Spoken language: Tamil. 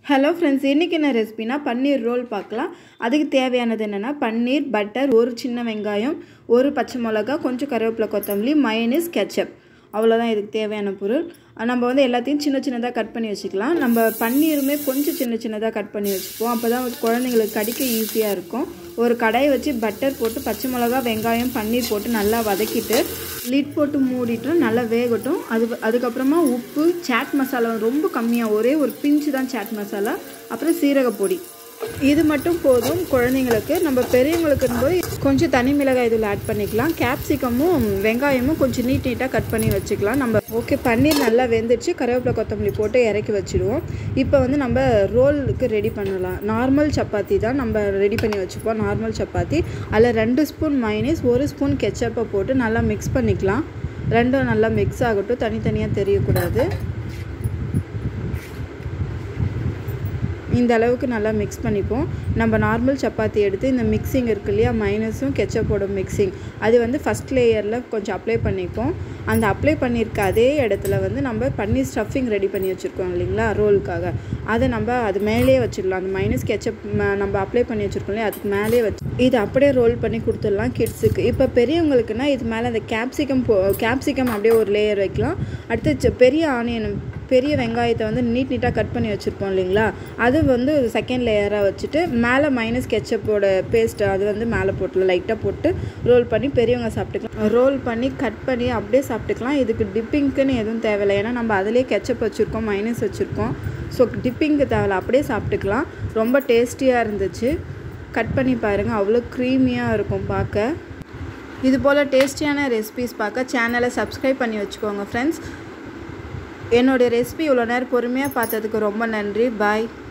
ஹலோ ஃப்ரெண்ட்ஸ் இன்றைக்கி என்ன ரெசிபினா பன்னீர் ரோல் பார்க்கலாம் அதுக்கு தேவையானது என்னென்னா பன்னீர் பட்டர் ஒரு சின்ன வெங்காயம் ஒரு பச்சை மிளகா கொஞ்சம் கருவேப்பிலை கொத்தமல்லி மயனீஸ் கெச்சப் அவ்வளோதான் இதுக்கு தேவையான பொருள் நம்ம வந்து எல்லாத்தையும் சின்ன சின்னதாக கட் பண்ணி வச்சுக்கலாம் நம்ம பன்னீருமே கொஞ்சம் சின்ன சின்னதாக கட் பண்ணி வச்சுப்போம் அப்போ தான் குழந்தைங்களுக்கு கடிக்க ஈஸியாக இருக்கும் ஒரு கடாயை வச்சு பட்டர் போட்டு பச்சை மிளகா வெங்காயம் பன்னீர் போட்டு நல்லா வதக்கிட்டு லிட் போட்டு மூடிட்டு நல்லா வேகட்டும் அது அதுக்கப்புறமா உப்பு சாட் மசாலா ரொம்ப கம்மியாக ஒரே ஒரு பிஞ்சு தான் சாட் மசாலா அப்புறம் சீரக பொடி இது மட்டும் போதும் குழந்தைங்களுக்கு நம்ம பெரியவங்களுக்கு போய் கொஞ்சம் தனி மிளகாய் இதில் ஆட் பண்ணிக்கலாம் கேப்சிகமும் வெங்காயமும் கொஞ்சம் நீட் நீட்டாக கட் பண்ணி வச்சுக்கலாம் நம்ம ஓகே பன்னீர் நல்லா வெந்துடுச்சு கருவேப்பிலை கொத்தமல்லி போட்டு இறக்கி வச்சுடுவோம் இப்போ வந்து நம்ம ரோலுக்கு ரெடி பண்ணலாம் நார்மல் சப்பாத்தி தான் நம்ம ரெடி பண்ணி வச்சுப்போம் நார்மல் சப்பாத்தி அதில் ரெண்டு ஸ்பூன் மைனஸ் ஒரு ஸ்பூன் கெச்சப்பை போட்டு நல்லா மிக்ஸ் பண்ணிக்கலாம் ரெண்டும் நல்லா மிக்ஸ் ஆகட்டும் தனித்தனியாக தெரியக்கூடாது இந்த அளவுக்கு நல்லா மிக்ஸ் பண்ணிப்போம் நம்ம நார்மல் சப்பாத்தி எடுத்து இந்த மிக்சிங் இருக்கு இல்லையா மைனஸும் கெச்சப்போட மிக்சிங் அது வந்து ஃபஸ்ட் லேயரில் கொஞ்சம் அப்ளை பண்ணிப்போம் அந்த அப்ளை பண்ணியிருக்க அதே இடத்துல வந்து நம்ம பன்னீர் ஸ்டஃபிங் ரெடி பண்ணி வச்சுருக்கோம் இல்லைங்களா ரோலுக்காக அதை நம்ம அது மேலேயே வச்சிடலாம் அந்த மைனஸ் கெச்சப் நம்ம அப்ளை பண்ணி வச்சுருக்கோம் இல்லையா அதுக்கு மேலேயே வச்சு இது அப்படியே ரோல் பண்ணி கொடுத்துடலாம் கிட்ஸுக்கு இப்போ பெரியவங்களுக்குன்னா இது மேலே அந்த கேப்சிகம் போ கேப்சிகம் அப்படியே ஒரு லேயர் வைக்கலாம் அடுத்து பெரிய ஆனியன் பெரிய வெங்காயத்தை வந்து நீட் நீட்டாக கட் பண்ணி வச்சுருப்போம் இல்லைங்களா அது வந்து செகண்ட் லேயராக வச்சுட்டு மேலே மைனஸ் கெச்சப்போட பேஸ்ட் அது வந்து மேலே போட்டு லைட்டாக போட்டு ரோல் பண்ணி பெரியவங்க சாப்பிட்டுக்கலாம் ரோல் பண்ணி கட் பண்ணி அப்படியே சாப்பிட்டுக்கலாம் இதுக்கு டிப்பிங்க்குன்னு எதுவும் தேவையில்லை ஏன்னா நம்ம அதிலே கெச்சப் வச்சுருக்கோம் மைனஸ் வச்சுருக்கோம் ஸோ டிப்பிங்க்கு தேவையில்ல அப்படியே சாப்பிட்டுக்கலாம் ரொம்ப டேஸ்டியாக இருந்துச்சு கட் பண்ணி பாருங்கள் அவ்வளோ க்ரீமியாக இருக்கும் பார்க்க இது போல் டேஸ்டியான ரெசிபிஸ் பார்க்க சேனலை சப்ஸ்கிரைப் பண்ணி வச்சுக்கோங்க ஃப்ரெண்ட்ஸ் என்னுடைய ரெசிபி இவ்வளோ நேரம் பொறுமையாக பார்த்ததுக்கு ரொம்ப நன்றி பாய்